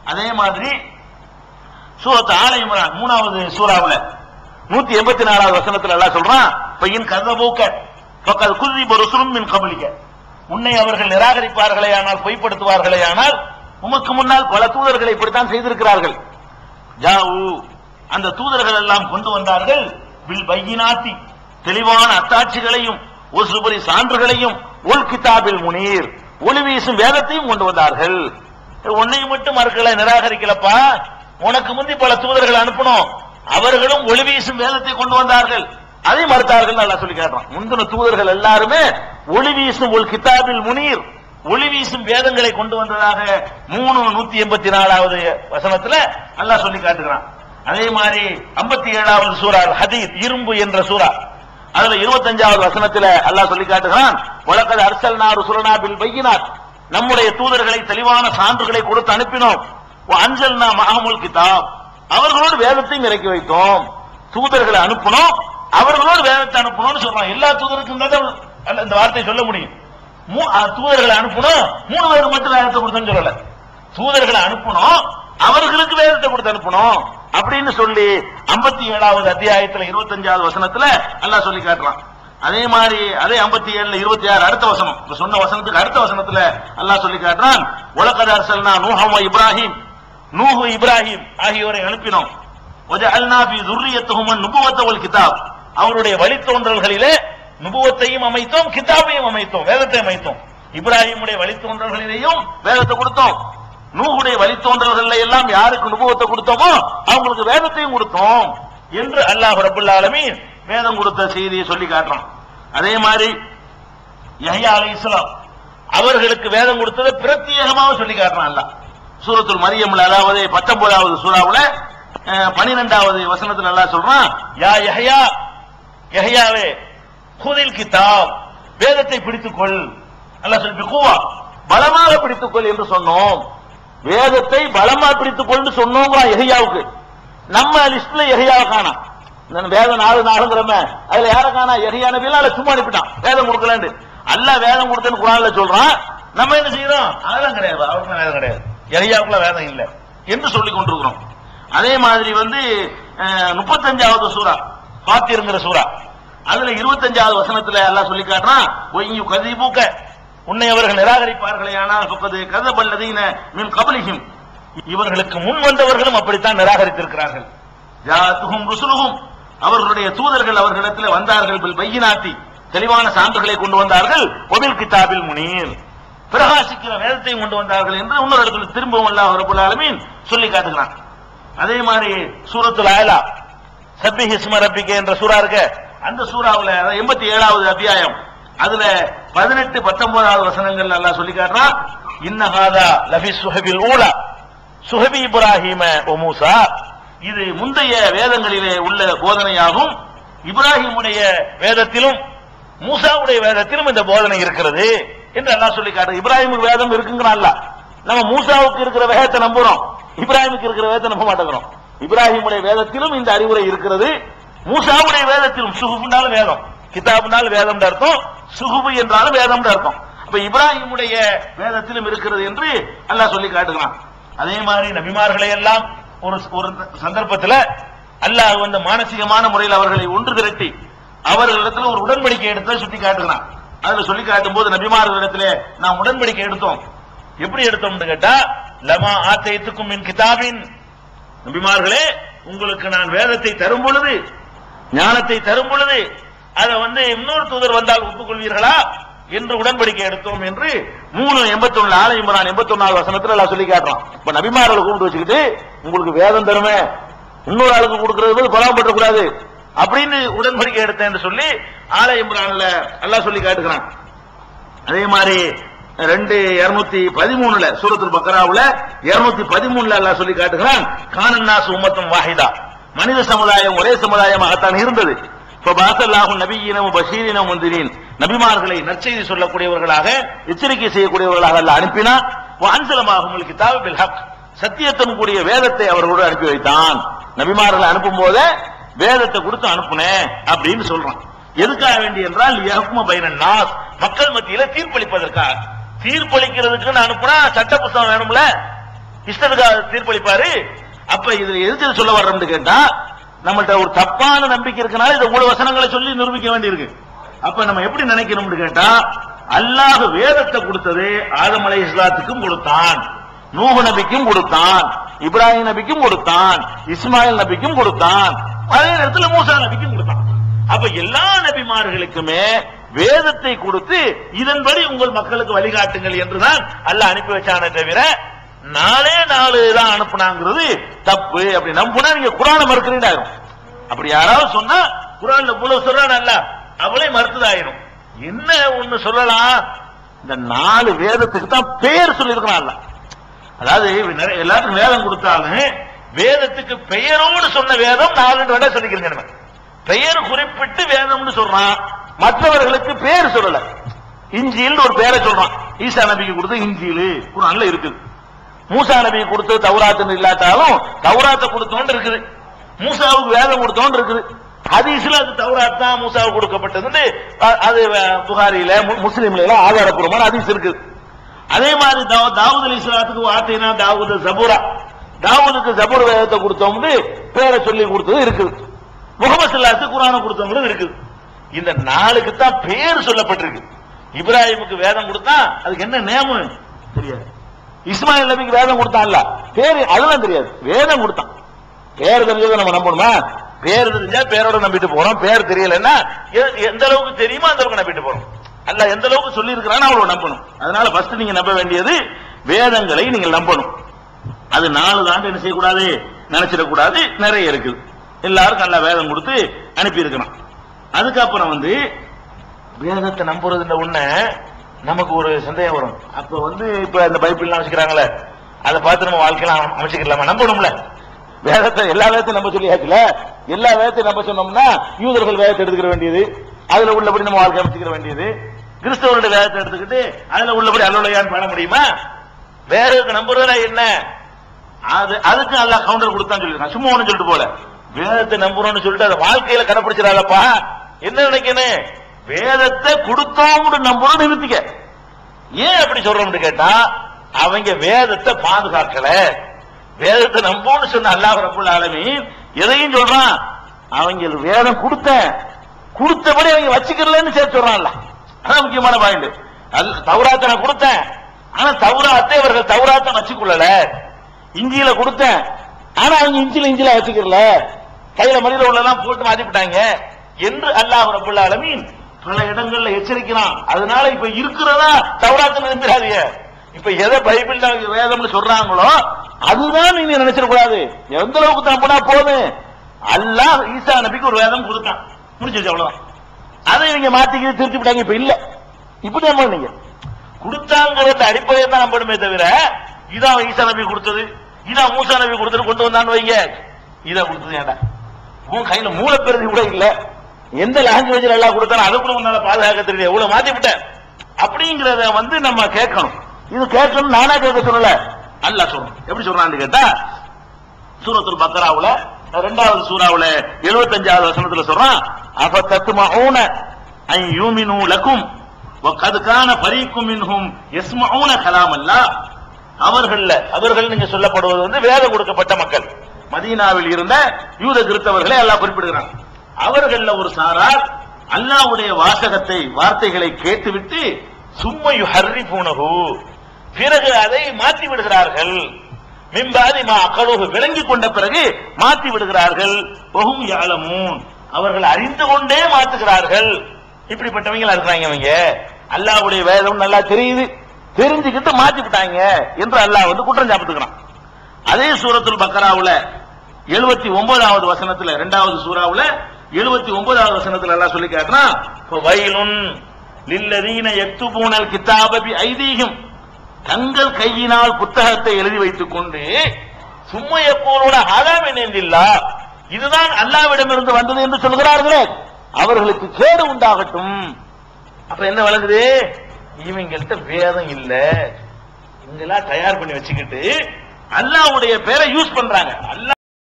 அதே மாதிரி சூரத் ஆல இம்ரான் மூணாவது சூறாவுல நூத்தி எண்பத்தி நாலாவது வசனத்துல எல்லாம் சொல்றான் பையன் கதபூக்க பக்கல் குதி ருசுலும் மின் கபலிக்க உன்னை அவர்கள் நிராகரிப்பார்களே ஆனால் பொய்ப்படுத்துவார்களே ஆனால் உமக்கு முன்னால் பல தூதர்களை இப்படித்தான் செய்திருக்கிறார்கள் ஜாவு அந்த தூதர்கள் எல்லாம் கொண்டு வந்தார்கள் bil பையினாத்தி தெளிவான அத்தாட்சிகளையும் ஒரு சுபரி சான்றுகளையும் உல் கிதாபில் முனீர் ஒளி வீசும் வேதத்தையும் கொண்டு வந்தார்கள் உன்னை மட்டும் மறுக்கல நிராகரிக்கலப்பா உனக்கு முந்தி பல தூதர்கள் அனுப்பணும் அவர்களும் ஒளி வீசும் வேதத்தை கொண்டு வந்தார்கள் அதை மறுத்தார்கள் நல்லா சொல்லி காட்டுறான் முந்தின தூதர்கள் எல்லாருமே ஒளி வீசும் உல் கிதாபில் முனீர் ஒளி வீசும் வேதங்களை கொண்டு வந்ததாக மூணு நூத்தி எண்பத்தி நாலாவது வசனத்துல அல்லாஹ் சொல்லி காட்டுகிறான் அதே மாதிரி ஐம்பத்தி ஏழாவது சூறா ஹதீத் இரும்பு என்ற சூறா அதுல இருபத்தஞ்சாவது வசனத்துல அல்லாஹ் சொல்லி காட்டுகிறான் உலகது அரசல் நாடு சுரனா பில் பையினார் நம்முடைய தூதர்களை தெளிவான சான்றுகளை கொடுத்து அனுப்பினோம் அஞ்சல் மஹமுல் கிதாப் அவர்களோடு வேதத்தையும் இறக்கி வைத்தோம் தூதர்களை அனுப்பணும் அவர்களோடு வேதத்தை அனுப்பணும்னு சொல்றான் எல்லா தூதருக்கும் தான் அல்ல இந்த வார்த்தையை சொல்ல முடியும் மூ- அஹ் தூதர்களை அனுப்பணும் மூணு பேருக்கு மட்டும் வேதத்தை கொடுத்தோன்னு சொல்லல தூதர்களை அனுப்பணும் அவர்களுக்கு வேதத்தை கொடுத்து அனுப்பணும் அப்படின்னு சொல்லி 57வது ஏழாவது அத்தியாயத்துல இருபத்தஞ்சாவது வசனத்துல அல்லாஹ் சொல்லி காட்டுறான் அதே மாதிரி அதே 57 ஏழுல இருபத்தி ஆறு அடுத்த வசனம் இப்ப சொன்ன வசனத்துக்கு அடுத்த வசனத்துல அல்லாஹ் சொல்லி காட்டுறான் உலகத அரசல்னா நூஹம் இப்ராஹிம் நூஹு இப்ராஹிம் ஆகியோரை அனுப்பினோம் وجعلنا في ذريتهم النبوة والكتاب அவருடைய வழித்தோன்றல்களிலே நுபுவத்தையும் அமைத்தோம் கிதாபையும் அமைத்தோம் வேதத்தை அமைத்தோம் இப்ராஹிமுடைய வழித்தோன்றல்களிலேயும் வேதத்தை கொடுத்தோம் நூகுடைய வழித்தோன்றல்கள் எல்லாம் யாருக்கு நுபுவத்தை கொடுத்தோமோ அவங்களுக்கு வேதத்தையும் கொடுத்தோம் என்று அல்லாஹ் ரபுல் ஆலமீன் வேதம் கொடுத்த செய்தியை சொல்லி காட்டுறான் அதே மாதிரி யஹ்யா அலைஹிஸ்ஸலாம் அவர்களுக்கு வேதம் கொடுத்ததை பிரத்யேகமாக சொல்லி காட்டுறான் அல்லாஹ் சூரத்துல் மரியம்ல அதாவது பத்தொன்பதாவது சூறாவுல அஹ், பனிரெண்டாவது வசனத்துல அல்லாஹ் சொல்றான் யா யஹ்யா யஹ்யாவே குதில் கிதாப் வேதத்தை பிடித்துக்கொள் அல்லாஹ் சொல்லி குவா பலமாக பிடித்துக்கொள் என்று சொன்னோம் வேதத்தை பலமா பிடித்துக்கொள்னு சொன்னோங்க யஹ்யாவுக்கு நம்ம லிஸ்ட்ல யஹ்யாவை காணோம் இந்த வேதம் நாலு நாளுங்கிறம அதுல யார காணா யஹ்யா நபியில அதுல சும்மா அனுப்பிட்டான் வேதம் கொடுக்கலன்னு அல்லாஹ் வேதம் கொடுத்தேன்னு குரான்ல சொல்றான் நம்ம என்ன செய்யறோம் அதெல்லாம் கிடையாது அவருக்கு வேதம் கிடையாது யஹ்யாவுக்குள்ள வேதம் இல்ல என்று சொல்லிக் கொண்டிருக்கிறோம் அதே மாதிரி வந்து அஹ், முப்பத்தஞ்சாவது சூரா பாத்திருங்கிற சூரா அதுல இருபத்தஞ்சாவது வசனத்துல எல்லாம் சொல்லி காட்டுறான் ஒய்யு கதிபூக்க உன்னை அவர்கள் நிராகரிப்பார்களே ஆனால் பக்கத்து கதபல்லதீன மின் கபலிஹிம் இவர்களுக்கு முன் வந்தவர்களும் அப்படித்தான் நிராகரித்திருக்கிறார்கள் ஜாத்துஹும் ருசுலுஹும் அவர்களுடைய தூதர்கள் அவர்களிடத்தில் வந்தார்கள் பில் பையினாத்தி தெளிவான சான்றுகளை கொண்டு வந்தார்கள் ஒபில் கிதாபில் முனீர் பிரகாசிக்கிற வேதத்தையும் கொண்டு வந்தார்கள் என்று இன்னொரு இடத்துல திரும்பவும் அல்லாஹ் ரபுல் ஆலமீன் சொல்லி காட்டுகிறான் அதே மாதிரி சூரத்துல் ஆயலா சப்பி ஹிஸ்ம ரப்பிக்க என்ற சூறா இருக்க அந்த சூறாவுல எண்பத்தி ஏழாவது அத்தியாயம் அதுல பதினெட்டு பத்தொன்பதாவது வசனங்கள் அல்லாஹ் சொல்லி காட்டுறான் இன்னஹாதா லஃபி சுஹபில் ஊலா சுஹபி இப்ராஹிம ஒ மூசா இது முந்தைய வேதங்களிலே உள்ள போதனையாகும் இப்ராஹிமுடைய வேதத்திலும் மூசாவுடைய வேதத்திலும் இந்த போதனை இருக்கிறது என்று அல்லாஹ் சொல்லி காட்டு இப்ராஹிமுக்கு வேதம் இருக்குங்கிறான் அல்லாஹ் நம்ம மூசாவுக்கு இருக்கிற வேதத்தை நம்புறோம் இப்ராஹிமுக்கு இருக்கிற வேதத்தை நம்ப மாட்டேங்கிறோம் இப்ராஹிமுடைய வேதத்திலும் இந்த அறிவுரை இருக்கிறது மூசாவுடைய வேதத்திலும் சுகுபுனாலும் வேதம் கிதாபுனாலும் வேதம் அர்த்தம் சுகுபு என்றாலும் வேதம் அர்த்தம் அப்ப இப்ராஹிமுடைய வேதத்திலும் இருக்கிறது என்று அல்லாஹ் சொல்லி காட்டுகிறான் அதே மாதிரி நபிமார்களை எல்லாம் ஒரு ஒரு சந்தர்ப்பத்துல அல்லாஹ் வந்து மானசீகமான முறையில் அவர்களை ஒன்று திரட்டி அவர்களிடத்துல ஒரு உடன்படிக்கை எடுத்து சுட்டி காட்டுகிறான் அதுல சொல்லி காட்டும் போது நபிமார்களிடத்துல நாம் உடன்படிக்கை எடுத்தோம் எப்படி எடுத்தோம்னு கேட்டா லமா ஆத்தைத்துக்கும் மின் கிதாபின் நபிமார்களே உங்களுக்கு நான் வேதத்தை தரும் பொழுது ஞானத்தை தரும் பொழுது அதை வந்து இன்னொரு தூதர் வந்தால் ஒப்புக்கொள்வீர்களா என்று உடன்படிக்கை எடுத்தோம் என்று மூணு எண்பத்தி ஒண்ணு ஆலை இம்ரான் எண்பத்தி ஒன்னாவது வசனத்துல எல்லாம் சொல்லி காட்டுறான் இப்ப நபிமார்களை கூப்பிட்டு வச்சுக்கிட்டு உங்களுக்கு வேதம் தருமே இன்னொரு ஆளுக்கு கொடுக்கறது போது கொலாம கூடாது அப்படின்னு உடன்படிக்கை எடுத்தேன் என்று சொல்லி ஆலை இம்ரான்ல எல்லாம் சொல்லி காட்டுகிறான் அதே மாதிரி ரெண்டு இருநூத்தி பதிமூணுல சூரத்துல் பக்கராவுல இருநூத்தி பதிமூணுல எல்லாம் சொல்லி காட்டுகிறான் கானன்னாஸ் உம்மத்தும் வாஹிதா மனித சமுதாயம் ஒரே சமுதாயமாகத்தான் இருந்தது இப்ப பாசல்லாஹும் நபியினம் பஷீரினம் முந்திரின் நபிமார்களை நற்செய்தி சொல்லக்கூடியவர்களாக எச்சரிக்கை செய்யக்கூடியவர்களாக அல்ல அனுப்பினா அஞ்சலமாகும் கிதாபு பில் ஹக் சத்தியத்தன் கூடிய வேதத்தை அவர்களோடு அனுப்பி வைத்தான் நபிமார்களை அனுப்பும் போதே வேதத்தை கொடுத்து அனுப்புனேன் அப்படின்னு சொல்றான் எதுக்காக வேண்டி என்றால் யஹ்ம பைனன் நாஸ் மக்கள் மத்தியில தீர்ப்பளிப்பதற்காக தீர்ப்பளிக்கிறதுக்குன்னு அனுப்புனா சட்ட புத்தகம் வேணும்ல இஷ்டத்துக்காக தீர்ப்பளிப்பாரு அப்ப இதுல எதுக்கு சொல்ல வர்றோம்னு கேட்டா நம்மள்ட்ட ஒரு தப்பான நம்பிக்கை இருக்கனால இந்த மூணு வசனங்களை சொல்லி நிரூபிக்க வேண்டியிருக்கு அப்ப நம்ம எப்படி நினைக்கணும்னு கேட்டா அல்லாஹ் வேதத்தை கொடுத்தது ஆதம் அலை இஸ்லாத்துக்கும் கொடுத்தான் நூஹு நபிக்கும் கொடுத்தான் இப்ராஹிம் நபிக்கும் கொடுத்தான் இஸ்மாயில் நபிக்கும் கொடுத்தான் அதே நேரத்தில் மூசா நபிக்கும் கொடுத்தான் அப்ப எல்லா நபிமார்களுக்குமே வேதத்தை கொடுத்து இதன்படி உங்கள் மக்களுக்கு வழிகாட்டுங்கள் என்றுதான் அல்லாஹ் அனுப்பி வச்சானே தவிர நாலே நாலு தான் அனுப்புனாங்கிறது தப்பு அப்படி நம்புனா நீங்க குரானை மறுக்கிறீங்க அப்படி யாராவது சொன்னா குரான்ல இவ்வளவு சொல்றான் அல்ல அவளே மறுத்ததாயிரும் என்ன ஒண்ணு சொல்லலாம் இந்த நாலு வேதத்துக்கு தான் பேர் சொல்லியிருக்கிறான் அல்ல அதாவது நிறைய- எல்லாத்துக்கும் வேதம் கொடுத்தாலும் வேதத்துக்கு பெயரோடு சொன்ன வேதம் நாலு வேட சொல்லிக்கிறீங்க நம்ம. பெயர் குறிப்பிட்டு வேதம்னு சொல்றான் மற்றவர்களுக்கு பேர் சொல்லல இஞ்சியில் ஒரு பேரை சொல்றான் ஈசா நபிக்கு கொடுத்த இஞ்சியில் குரான்ல இருக்குது மூசா நபிக்கு கொடுத்தது தௌராத்துன்னு இல்லாட்டாலும் தௌராத்தை கொடுத்தோன்னு இருக்குது மூசாவுக்கு வேதம் கொடுத்தோன்னு இருக்குது ஹதீஸ்ல அது தௌராத் தான் மூசாவுக்கு கொடுக்கப்பட்டது அ- அது அஹ், புகாரில மு- முஸ்லிம்ல எல்லாம் ஆதாரப்பூர்வமான ஹதீஸ் இருக்குது அதே மாதிரி தாவ- தாவூத் அலி இஸ்லாத்துக்கு வார்த்தைனா தாவூத் ஜபூரா தாவூதுக்கு ஜபூர் வேதத்தை கொடுத்தவங்க பேரை சொல்லி கொடுத்தது இருக்குது முகமது சல்லாத்து குரானை கொடுத்தவங்களும் இருக்குது இந்த நாளுக்கு தான் பேர் சொல்லப்பட்டிருக்கு இப்ராஹிமுக்கு வேதம் கொடுத்தா அதுக்கு என்ன நேமு தெரியாது இஸ்மாயில் நபிக்கு வேதம் கொடுத்தான்ல பேரு அதெல்லாம் தெரியாது வேதம் கொடுத்தான் பேர் தெரிஞ்சதை நம்ம நம்பணுமா பேர் தெரிஞ்சா பேரோட நம்பிட்டு போறோம் பேர் தெரியலன்னா எ- எந்த அளவுக்கு தெரியுமோ அந்த அளவுக்கு நம்பிட்டு போறோம் அல்ல எந்த அளவுக்கு சொல்லி இருக்கிறான்னு அவ்வளவு நம்பணும் அதனால ஃபர்ஸ்ட் நீங்க நம்ப வேண்டியது வேதங்களை நீங்கள் நம்பணும் அது நாலு தாண்டு என்ன செய்யக்கூடாது நினைச்சிடக்கூடாது நிறைய இருக்குது எல்லாருக்கும் நல்ல வேதம் கொடுத்து அனுப்பி இருக்கணும் அதுக்கப்புறம் வந்து வேதத்தை நம்புறதுன்ற உடனே நமக்கு ஒரு சந்தேகம் வரும் அப்ப வந்து இப்ப இந்த பைபிள்லாம் வச்சுக்கிறாங்களே அதை பார்த்து நம்ம வாழ்க்கையெல்லாம் அமைச்சுக்கலாமா நம்பணும்ல வேதத்தை எல்லா வேதத்தையும் நம்ப சொல்லியாச்சுல எல்லா வேதத்தையும் நம்ப சொன்னோம்னா யூதர்கள் வேதத்தை எடுத்துக்கிற வேண்டியது அதுல உள்ளபடி நம்ம வாழ்க்கை அமைச்சுக்கிற வேண்டியது கிறிஸ்தவருடைய வேதத்தை எடுத்துக்கிட்டு அதுல உள்ளபடி அல்லோலையான்னு பண்ண முடியுமா வேற நம்புறதா என்ன அது அதுக்கு அல்லாஹ் கவுண்டர் கொடுத்தான்னு சொல்லிருக்கான் சும்மா ஒண்ணு சொல்லிட்டு போல வேதத்தை நம்புறோம்னு சொல்லிட்டு அதை வாழ்க்கையில கடைப்பிடிச்சிடாதப்பா என்ன நினைக்கணும் வேதத்தை கொடுத்தோம்னு நம்புறோம் நிறுத்திக்க ஏன் அப்படி சொல்றோம்னு கேட்டா அவங்க வேதத்தை பாதுகாக்கல வேதத்தை நம்போன்னு சொன்ன அல்லாஹ் ரப்புல் ஆலமீன் எதையும் சொல்றான் அவங்க வேதம் கொடுத்தேன் கொடுத்தபடி அவங்க வச்சுக்கலன்னு சேர்த்து சொல்றான்ல அதான் முக்கியமான பாயிண்ட் தௌராத்தை நான் கொடுத்தேன் ஆனா தௌராத்தை இவர்கள் தௌராத்தை வச்சுக்கொள்ளல இஞ்சியில கொடுத்தேன் ஆனா அவங்க இஞ்சில இஞ்சில வச்சுக்கல கையில மடியில உள்ளதெல்லாம் போட்டு மாத்திவிட்டாங்க என்று அல்லாஹ் ரப்புல் ஆலமீன் பல இடங்கள்ல எச்சரிக்கிறான் அதனால இப்ப இருக்கிறதா தௌராத்தை நிரம்பிடாதீங்க இப்ப எதை பைபிள் வேதம்னு சொல்றாங்களோ அதுதான் நீங்க நினைச்சிடக்கூடாது எந்த அளவுக்கு தான் போனா போதும் அல்லாஹ் ஈசா நபிக்கு ஒரு வேதம் கொடுத்தான் முடிஞ்சிருச்சு அவ்வளவுதான் அதை நீங்க மாத்திக்கிட்டு திருத்தி விட்டாங்க இப்ப இல்ல இப்படி நம்ம நீங்க கொடுத்தாங்கிறத அடிப்படையை தான் நம்பணுமே தவிர இதான் ஈசா நபி கொடுத்தது இதான் மூசா நபி கொடுத்தது கொண்டு வந்தான்னு வைங்க இதை கொடுத்தது ஏன்டா உன் கையில மூலப்பிரதி கூட இல்ல எந்த லாங்குவேஜ்ல எல்லாம் கொடுத்தாலும் அதை கூட உன்னால பாதுகாக்க தெரியல எவ்வளவு மாத்தி விட்டேன் அப்படிங்கறத வந்து நம்ம கேட்கணும் இது கேட்கணும் நானா கேட்க சொல்லல அல்லாஹ் சொல்லணும் எப்படி சொல்றான்னு கேட்டா சூரத்துல் பக்கராவுல ரெண்டாவது சூறாவுல 75வது வசனத்துல சொல்றான் அஃப தத்மஊன அன் யூமினு லக்கும் வகத் கான ஃபரீக்கும் மின்ஹும் யஸ்மஊன கலாம் அல்லாஹ் அவர்கள்ல அவர்கள் நீங்க சொல்லப்படுவது வந்து வேதம் கொடுக்கப்பட்ட மக்கள் மதீனாவில் இருந்த யூத கிறிஸ்தவர்களை அல்லாஹ் குறிப்பிடுகிறான் அவர்கள்ல ஒரு சாரார் அல்லாஹ்வுடைய வாசகத்தை வார்த்தைகளை கேட்டுவிட்டு சும்மையு ஹர்ரிபூனஹு பிறகு அதை மாற்றி விடுகிறார்கள் மிம்பாதி மா அக்கலோக விளங்கிக் கொண்ட பிறகு மாற்றி விடுகிறார்கள் ஒஹும் யாலமூன் அவர்கள் அறிந்து கொண்டே மாத்துகிறார்கள் இப்படிப்பட்டவங்க இருக்கிறாங்க அவங்க அல்லாஹ்வுடைய வேதம் நல்லா தெரியுது தெரிஞ்சுக்கிட்டு மாத்தி விட்டாங்க என்று அல்லாஹ் வந்து குற்றம் சாப்பிட்டுக்கிறான் அதே சூரத்துல் பக்கராவுல எழுபத்தி ஒன்பதாவது வசனத்துல இரண்டாவது சூறாவுல எழுபத்தி ஒன்பதாவது வசனத்துல எல்லாம் சொல்லி காட்டுறான் வயலுன் லில்லதீன எக்துபூனல் கிதாபபி ஐதீகம் தங்கள் கையினால் புத்தகத்தை எழுதி வைத்துக் கொண்டு சும்மா எப்போரோட ஹராம் என்னில்லா இதுதான் அல்லாவிடமிருந்து வந்தது என்று சொல்கிறார்களே அவர்களுக்கு கேடு உண்டாகட்டும் அப்ப என்ன வழங்குது இவங்கள்ட்ட வேதம் இல்ல இவங்கெல்லாம் தயார் பண்ணி வச்சுக்கிட்டு அல்லாவுடைய பேரை யூஸ் பண்றாங்க அல்லாஹ்